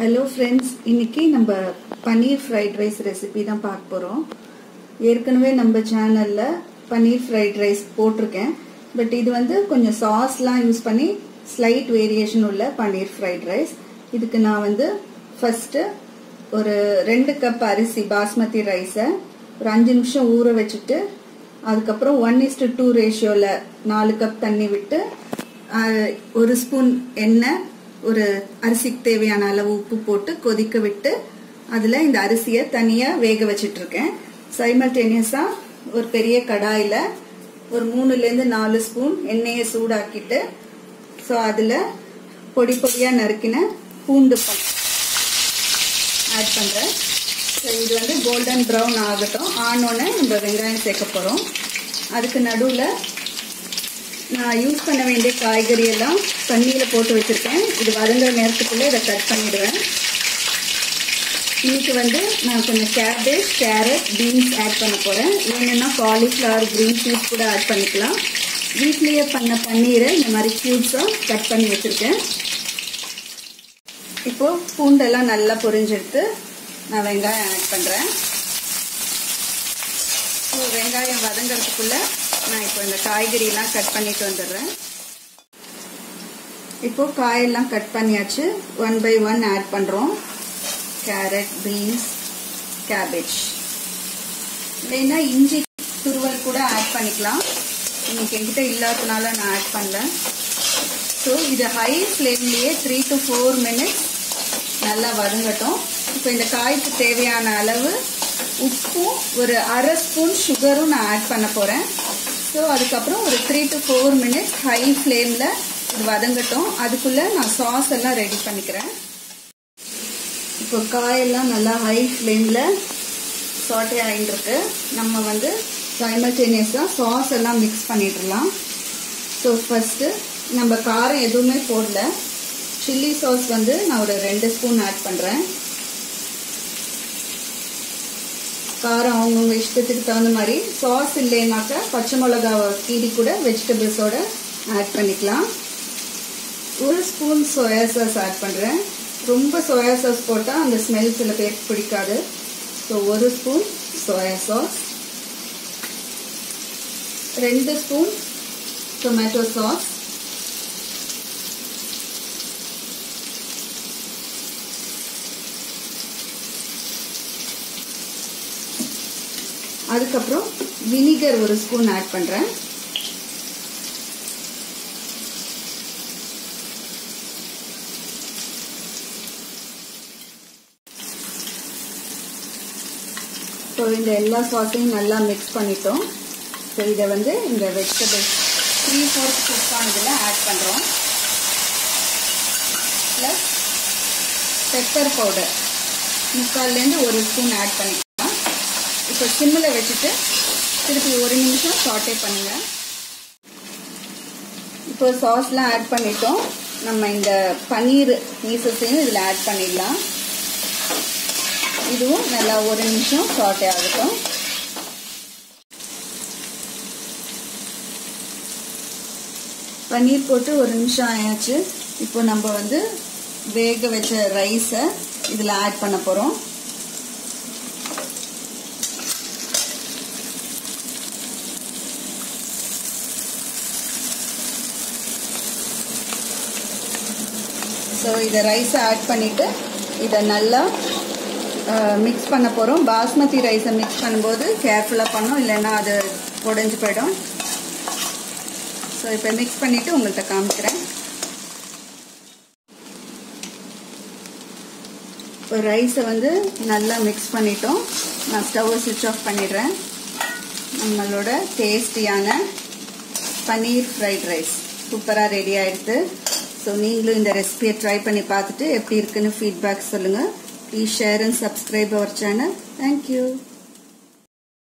hello friends இன்னைக்கு நம்ம பன்னீர் fried rice recipe தான் பார்க்க போகிறோம் ஏற்கனவே நம்ம சேனலில் பன்னீர் ஃப்ரைட் ரைஸ் போட்டிருக்கேன் பட் இது வந்து கொஞ்சம் சாஸ்லாம் யூஸ் பண்ணி ஸ்லைட் வேரியேஷன் உள்ள பன்னீர் ஃப்ரைட் ரைஸ் இதுக்கு நான் வந்து ஃபஸ்ட்டு ஒரு ரெண்டு கப் அரிசி பாஸ்மதி ரைஸை ஒரு அஞ்சு நிமிஷம் ஊற வச்சுட்டு அதுக்கப்புறம் ஒன் இஸ்டு டூ ரேஷியோவில் நாலு கப் தண்ணி விட்டு அஹ், ஒரு ஸ்பூன் எண்ணெய் ஒரு அரிசிக்கு தேவையான அளவு உப்பு போட்டு கொதிக்க விட்டு அதில் இந்த அரிசியை தனியாக வேக வச்சிட்டு இருக்கேன் சைமல்டேனியஸாக ஒரு பெரிய கடாயில் ஒரு மூணுலேருந்து நாலு ஸ்பூன் எண்ணெயை சூடாக்கிட்டு ஸோ அதில் பொடி பொடியாக நறுக்கின பூண்டு பல் ஆட் பண்ணுறேன் ஸோ இது வந்து கோல்டன் ப்ரௌன் ஆகட்டும் ஆனோடனே நம்ம வெங்காயம் சேர்க்க போகிறோம் அதுக்கு நடுவில் நான் யூஸ் பண்ண வேண்டிய காய்கறி எல்லாம் தண்ணியில் போட்டு வச்சுருக்கேன் இது வதங்குற நேரத்துக்குள்ளே இதை கட் பண்ணிடுவேன் இன்னைக்கு வந்து நான் கொஞ்சம் கேபேஜ் கேரட் பீன்ஸ் ஆட் பண்ண போகிறேன் வேணும்னா காலிஃப்ளவர் க்ரீன் பீஸ் கூட ஆட் பண்ணிக்கலாம் வீட்லேயே பண்ண பன்னீரை இந்த மாதிரி க்யூப்ஸாக கட் பண்ணி வச்சுருக்கேன் இப்போ பூண்டெல்லாம் நல்லா பொரிஞ்செடுத்து நான் வெங்காயம் ஆட் பண்ணுறேன் ஸோ வெங்காயம் வதங்கிறதுக்குள்ள நான் இப்போ இந்த காய்கறியெல்லாம் கட் பண்ணிட்டு வந்துடுறேன் இப்போ காயெல்லாம் கட் பண்ணியாச்சு ஒன் பை ஒன் ஆட் பண்ணுறோம் கேரட் பீன்ஸ் கேபேஜ் இல்லைன்னா இஞ்சி துருவல் கூட ஆட் பண்ணிக்கலாம் இன்னைக்கு என்கிட்ட இல்லாததுனால நான் ஆட் பண்ணல ஸோ இது ஹை ஃப்ளேம்லேயே த்ரீ டு ஃபோர் மினிட்ஸ் நல்லா வதங்கட்டும் இப்போ இந்த காய்க்கு தேவையான அளவு உப்பும் ஒரு அரை ஸ்பூன் சுகரும் நான் ஆட் பண்ண போகிறேன் ஸோ அதுக்கப்புறம் ஒரு three to four minutes high ஃப்ளேமில் இது வதங்கட்டும் அதுக்குள்ளே நான் சாஸ் எல்லாம் ரெடி பண்ணிக்கிறேன் இப்போ காயெல்லாம் நல்லா ஹை ஃப்ளேமில் சாட்டே ஆகிட்டுருக்கு நம்ம வந்து சைமல்டேனியஸாக சாஸ் எல்லாம் மிக்ஸ் பண்ணிடலாம் ஸோ ஃபஸ்ட்டு நம்ம காரம் எதுவுமே போடல சில்லி சாஸ் வந்து நான் ஒரு ரெண்டு ஸ்பூன் ஆட் பண்ணுறேன் காரம் அவங்கவுங்க இஷ்டத்துக்கு தகுந்த மாதிரி சாஸ் இல்லைனாக்கா பச்சை மிளகாவை கீரி கூட வெஜிடபிள்ஸோட ஆட் பண்ணிக்கலாம் ஒரு ஸ்பூன் சோயா சாஸ் ஆட் பண்ணுறேன் ரொம்ப சோயா சாஸ் போட்டால் அந்த ஸ்மெல் சில பேருக்கு பிடிக்காது ஸோ ஒரு ஸ்பூன் சோயா சாஸ் ரெண்டு ஸ்பூன் டொமேட்டோ சாஸ் அதுக்கப்புறம் வினிகர் ஒரு ஸ்பூன் ஆட் பண்ணுறேன் ஸோ இந்த எல்லா சாஸையும் நல்லா மிக்ஸ் பண்ணிட்டோம் ஸோ இதை வந்து இந்த வெஜிடபிள்ஸ் த்ரீ ஃபோர்த் குக் ஆனதில் ஆட் பண்ணுறோம் ப்ளஸ் பெப்பர் பவுடர் முக்கால்லேருந்து ஒரு ஸ்பூன் ஆட் பண்ணிக்கலாம் இப்போ சிம்மில் வச்சுட்டு திருப்பி ஒரு நிமிஷம் சாட்டே பண்ணுங்கள் இப்போ சாஸ்லாம் ஆட் பண்ணிட்டோம் நம்ம இந்த பன்னீர் பீசஸையும் இதில் ஆட் பண்ணிடலாம் இதுவும் நல்லா ஒரு நிமிஷம் சாட்டே ஆகட்டும் பன்னீர் போட்டு ஒரு நிமிஷம் ஆயாச்சு இப்போ நம்ம வந்து வேக வச்ச ரைஸை இதில் ஆட் பண்ண போகிறோம் ஸோ இதை ரைஸை ஆட் பண்ணிவிட்டு இதை நல்லா மிக்ஸ் பண்ண போகிறோம் பாஸ்மதி ரைஸை மிக்ஸ் பண்ணும்போது கேர்ஃபுல்லாக பண்ணோம் இல்லைன்னா அது உடஞ்சி போயிடும் ஸோ இப்போ மிக்ஸ் பண்ணிவிட்டு உங்கள்கிட்ட காமிக்கிறேன் இப்போ ரைஸை வந்து நல்லா மிக்ஸ் பண்ணிட்டோம் நான் ஸ்டவ்வை சுவிட்ச் ஆஃப் பண்ணிடுறேன் நம்மளோட டேஸ்டியான பன்னீர் ஃப்ரைட் ரைஸ் சூப்பராக ரெடி ஆயிடுது ஸோ நீங்களும் இந்த ரெசிபியை ட்ரை பண்ணி பார்த்துட்டு எப்படி இருக்குன்னு ஃபீட்பேக் சொல்லுங்கள் please share and subscribe our channel thank you